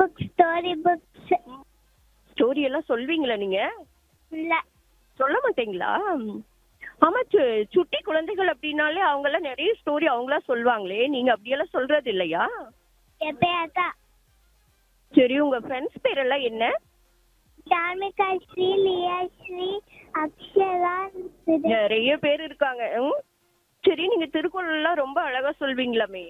Book story books story எல்லாம் சொல்வீங்களா நீங்க இல்ல சொல்ல மாட்டீங்களா ஆமா சு- சுட்டி குழந்தைகள் அப்படின்னாலே அவங்க எல்லாம் நிறைய ஸ்டோரி அவங்களா சொல்லுவாங்களே நீங்க அப்படியெல்லாம் சொல்றது இல்லையா எப்பயாக்கா சரி உங்க ஃப்ரெண்ட்ஸ் பேரெல்லாம் என்ன தார்மிகா ஸ்ரீ லியா ஸ்ரீ அக்ஷரா சுதா நிறைய பேர் இருக்காங்க ம்? சரி நீங்க திருக்குறள் எல்லாம் ரொம்ப அழகா சொல்வீங்களாமே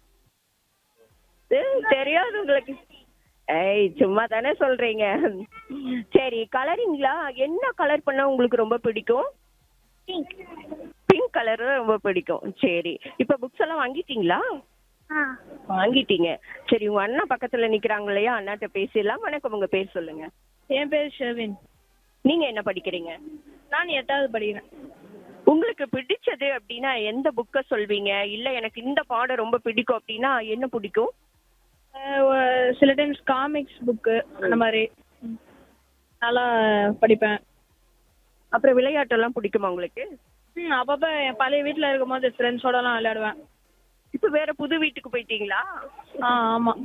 ஏய், தெரியாது உங்களுக்கு ஏய் சும்மா தானே சொல்றீங்க சரி கலரிங்களா என்ன கலர் பண்ணா உங்களுக்கு ரொம்ப பிடிக்கும் பிங்க் பிங்க் கலர் ரொம்ப பிடிக்கும் சரி இப்ப புக்ஸ் எல்லாம் வாங்கிட்டீங்களா ஆ வாங்கிட்டீங்க சரி உங்க அண்ணா பக்கத்துல நிக்கிறாங்க இல்லையா அண்ணாட்ட பேசிடலாம் வணக்கம் உங்க பேர் சொல்லுங்க என் பேர் ஷெவின் நீங்க என்ன படிக்கிறீங்க நான் எட்டாவது படிக்கிறேன் உங்களுக்கு பிடிச்சது அப்படின்னா எந்த புக்கை சொல்வீங்க இல்ல எனக்கு இந்த பாடம் ரொம்ப பிடிக்கும் அப்படின்னா என்ன பிடிக்கும் அஹ் ஒ- சில டைம்ஸ் காமிக்ஸ் புக்கு அந்த மாதிரி நல்லா படிப்பேன் அப்புறம் விளையாட்டெல்லாம் பிடிக்குமா உங்களுக்கு ம் அப்பப்போ என் பழைய வீட்டில் இருக்கும்போது ஃப்ரெண்ட்ஸோடலாம் விளையாடுவேன் இப்ப வேற புது வீட்டுக்கு போயிட்டீங்களா ஆ ஆமாம்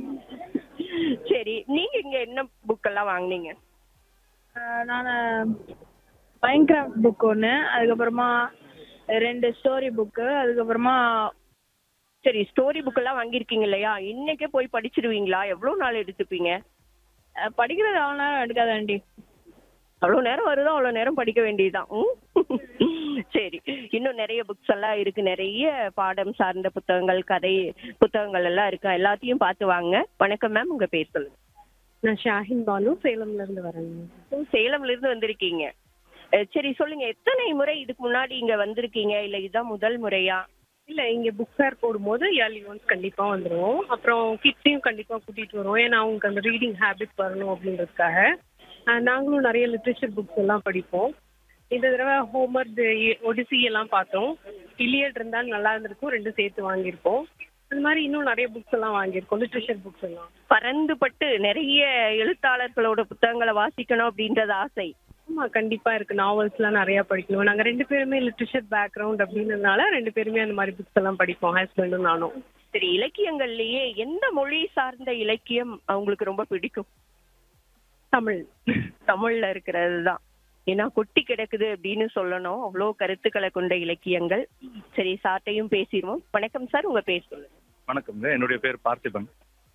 சரி நீங்க இங்க என்ன புக் எல்லாம் வாங்குனீங்க நான் மைன்கிராஃப்ட் புக் ஒன்று அதுக்கப்புறமா ரெண்டு ஸ்டோரி புக்கு அதுக்கப்புறமா சரி ஸ்டோரி புக் எல்லாம் வாங்கியிருக்கீங்க இல்லையா இன்னைக்கே போய் படிச்சிருவீங்களா எவ்வளவு நாள் எடுத்துப்பீங்க அஹ் படிக்கிறது அவ்வளோ நேரம் எடுக்காதாண்டி அவ்வளவு நேரம் வருதோ அவ்வளவு நேரம் படிக்க வேண்டியதுதான் ம்? சரி இன்னும் நிறைய புக்ஸ் எல்லாம் இருக்கு நிறைய பாடம் சார்ந்த புத்தகங்கள் கதை புத்தகங்கள் எல்லாம் இருக்கு எல்லாத்தையும் பார்த்து வாங்க வணக்கம் மேம் உங்க பேர் சொல்லுங்க நான் ஷாஹின் பானு சேலம்ல இருந்து வரேங்க ஓ, சேலம்ல இருந்து வந்திருக்கீங்க அஹ் சரி சொல்லுங்க எத்தனை முறை இதுக்கு முன்னாடி இங்க வந்திருக்கீங்க இல்ல இதுதான் முதல் முறையா இல்ல இங்க புக் ஃபேர் போடும்போது இயர்லி ஒன்ஸ் கண்டிப்பா வந்துருவோம் அப்புறம் கிட்ஸையும் கண்டிப்பா கூட்டிட்டு வருவோம் ஏன்னா அவங்களுக்கு அந்த ரீடிங் ஹேபிட் வரணும் அப்படின்றதுக்காக அஹ் நாங்களும் நிறைய லிட்ரேச்சர் புக்ஸ் எல்லாம் படிப்போம் இந்த தடவை ஹோம்ஒர்க் ஒடிசி எல்லாம் பார்த்தோம் இலியட் இருந்தால் நல்லா இருந்திருக்கும் ரெண்டும் சேர்த்து வாங்கியிருக்கோம் அந்த மாதிரி இன்னும் நிறைய புக்ஸ் எல்லாம் வாங்கியிருக்கோம் லிட்ரேச்சர் புக்ஸ் எல்லாம் பறந்துபட்டு நிறைய எழுத்தாளர்களோட புத்தகங்களை வாசிக்கணும் அப்படின்றது ஆசை ஆமா கண்டிப்பா இருக்கு நாவல்ஸ் எல்லாம் நிறைய படிக்கணும் நாங்க ரெண்டு பேருமே லிட்ரேச்சர் பேக்ரவுண்ட் அப்படின்றதுனால ரெண்டு பேருமே அந்த மாதிரி புக்ஸ் எல்லாம் படிப்போம் ஹஸ்பண்டும் நானும் சரி இலக்கியங்கள்லயே எந்த மொழி சார்ந்த இலக்கியம் அவங்களுக்கு ரொம்ப பிடிக்கும் தமிழ் தமிழ்ல இருக்கிறது தான் ஏன்னா கொட்டி கிடக்குது அப்படின்னு சொல்லணும் அவ்வளோ கருத்துக்களை கொண்ட இலக்கியங்கள் சரி சார்ட்டையும் பேசிடுவோம் வணக்கம் சார் உங்க பேர் சொல்லுங்க வணக்கம்ங்க என்னுடைய பேர் பார்த்திபன்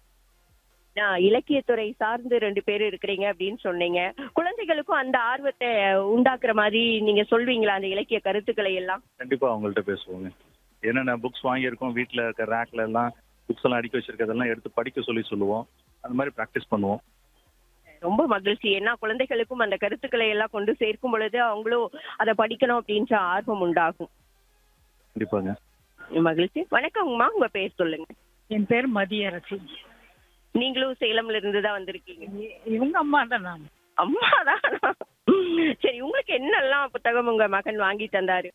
நான் இலக்கியத்துறை சார்ந்து ரெண்டு பேர் இருக்கிறீங்க அப்படின்னு சொன்னீங்க குழந்தைகளுக்கும் அந்த ஆர்வத்தை உண்டாக்குற மாதிரி நீங்க சொல்வீங்களா அந்த இலக்கிய கருத்துக்களை எல்லாம் கண்டிப்பா அவங்கள்ட்ட பேசுவோங்க என்னென்ன புக்ஸ் வாங்கியிருக்கோம் வீட்டில் இருக்க ரேக்ல எல்லாம் புக்ஸ் எல்லாம் அடிக்க வச்சிருக்கிறதெல்லாம் எடுத்து படிக்க சொல்லி சொல்லுவோம் அந்த மாதிரி ப்ராக்டிஸ் பண்ணுவோம் ரொம்ப மகிழ்ச்சி ஏன்னா குழந்தைகளுக்கும் அந்த கருத்துக்களை எல்லாம் கொண்டு சேர்க்கும் பொழுது அவங்களும் அதை படிக்கணும் அப்படின்ற ஆர்வம் உண்டாகும் கண்டிப்பாங்க மகிழ்ச்சி வணக்கம்மா உங்க பேர் சொல்லுங்க என் பேர் மதியரசி நீங்களும் சேலம்ல இருந்து தான் வந்திருக்கீங்க இவங்க அம்மா தான் நான் அம்மாதான் சரி உங்களுக்கு என்னெல்லாம் புத்தகம் உங்க மகன் வாங்கி தந்தாரு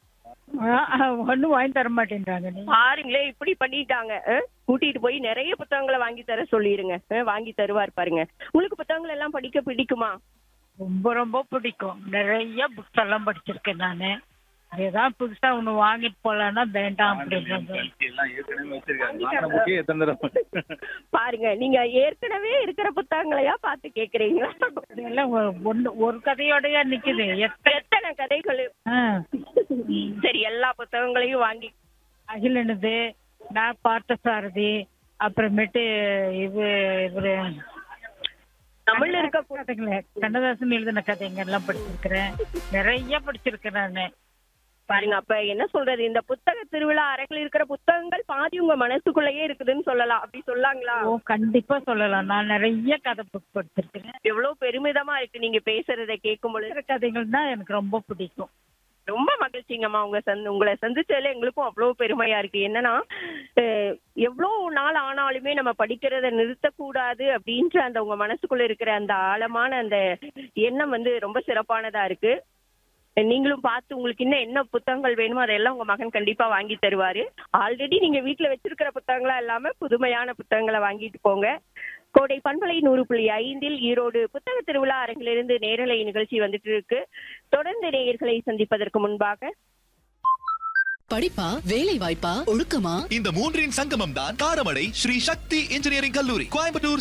ஒன்றும் வாங்கி தர மாட்டேன்றாங்க நீ பாருங்களே இப்படி பண்ணிட்டாங்க அஹ்? கூட்டிட்டு போய் நிறைய புத்தகங்களை வாங்கி தர சொல்லிருங்க அஹ், வாங்கி தருவார் பாருங்க உங்களுக்கு புத்தகங்கள் எல்லாம் படிக்க பிடிக்குமா ரொம்ப ரொம்ப பிடிக்கும் நிறைய புக்ஸ் எல்லாம் படிச்சிருக்கேன் நானு ஏதாவது புதுசா ஒண்ணு வாங்கிட்டு போலான்னா வேண்டாம் அப்படின்றாங்க எல்லாம் ஏற்கனவே வச்சிருக்காங்க வாங்கின புக்கே எத்தனை தடவை பாருங்க நீங்க ஏற்கனவே இருக்கிற புத்தகங்களையா பார்த்து கேக்குறீங்களா இதெல்லாம் ஒ- ஒண்ணு ஒரு கதையோடய நிக்குது எத்த- எத்தனை கதைகள் ஆ. சரி எல்லா புத்தகங்களையும் வாங்கி அகிலனுது நான் பார்த்த சாரதி அப்புறமேட்டு இது இவரு தமிழ்ல இருக்க பு- கதைங்களே கண்ணதாசன் எழுதின கதைங்க எல்லாம் படிச்சிருக்கிறேன் நிறைய படிச்சிருக்கேன் நானு பாருங்க அப்ப என்ன சொல்றது இந்த புத்தக திருவிழா அரங்கில் இருக்கிற புத்தகங்கள் பாதி உங்க மனசுக்குள்ளேயே இருக்குதுன்னு சொல்லலாம் அப்படி சொல்லாங்களா ஓ கண்டிப்பா சொல்லலாம் நான் நிறைய கதை புக் படிச்சிருக்கிறேன் எவ்வளவு பெருமிதமா இருக்கு நீங்க பேசுறத கேட்கும் பொழுது இருக்கிற கதைகள் தான் எனக்கு ரொம்ப பிடிக்கும் ரொம்ப மகிழ்ச்சிங்கம்மா உங்க சந்த் உங்களை சந்திச்சதுல எங்களுக்கும் அவ்வளவு பெருமையா இருக்கு என்னன்னா அஹ், எவ்வளவு நாள் ஆனாலுமே நம்ம படிக்கிறத நிறுத்தக்கூடாது அப்படின்ற அந்த உங்க மனசுக்குள்ள இருக்கிற அந்த ஆழமான அந்த எண்ணம் வந்து ரொம்ப சிறப்பானதா இருக்கு நீங்களும் பார்த்து உங்களுக்கு இன்னும் என்ன புத்தகங்கள் வேணுமோ அதெல்லாம் உங்க மகன் கண்டிப்பா வாங்கி தருவாரு ஆல்ரெடி நீங்க வீட்ல வச்சிருக்கிற புத்தகங்களா இல்லாம புதுமையான புத்தகங்களை வாங்கிட்டு போங்க கோடை பண்பலை நூறு புள்ளி ஐந்தில் ஈரோடு புத்தக திருவிழா அரங்கிலிருந்து நேரலை நிகழ்ச்சி வந்துட்டு இருக்கு தொடர்ந்து நேயர்களை சந்திப்பதற்கு முன்பாக படிப்பா வேலை வாய்ப்பா ஒழுக்கமா இந்த மூன்றின் சங்கமம் தான் காரமடை ஸ்ரீ சக்தி இன்ஜினியரிங் கல்லூரி கோயம்புத்தூர்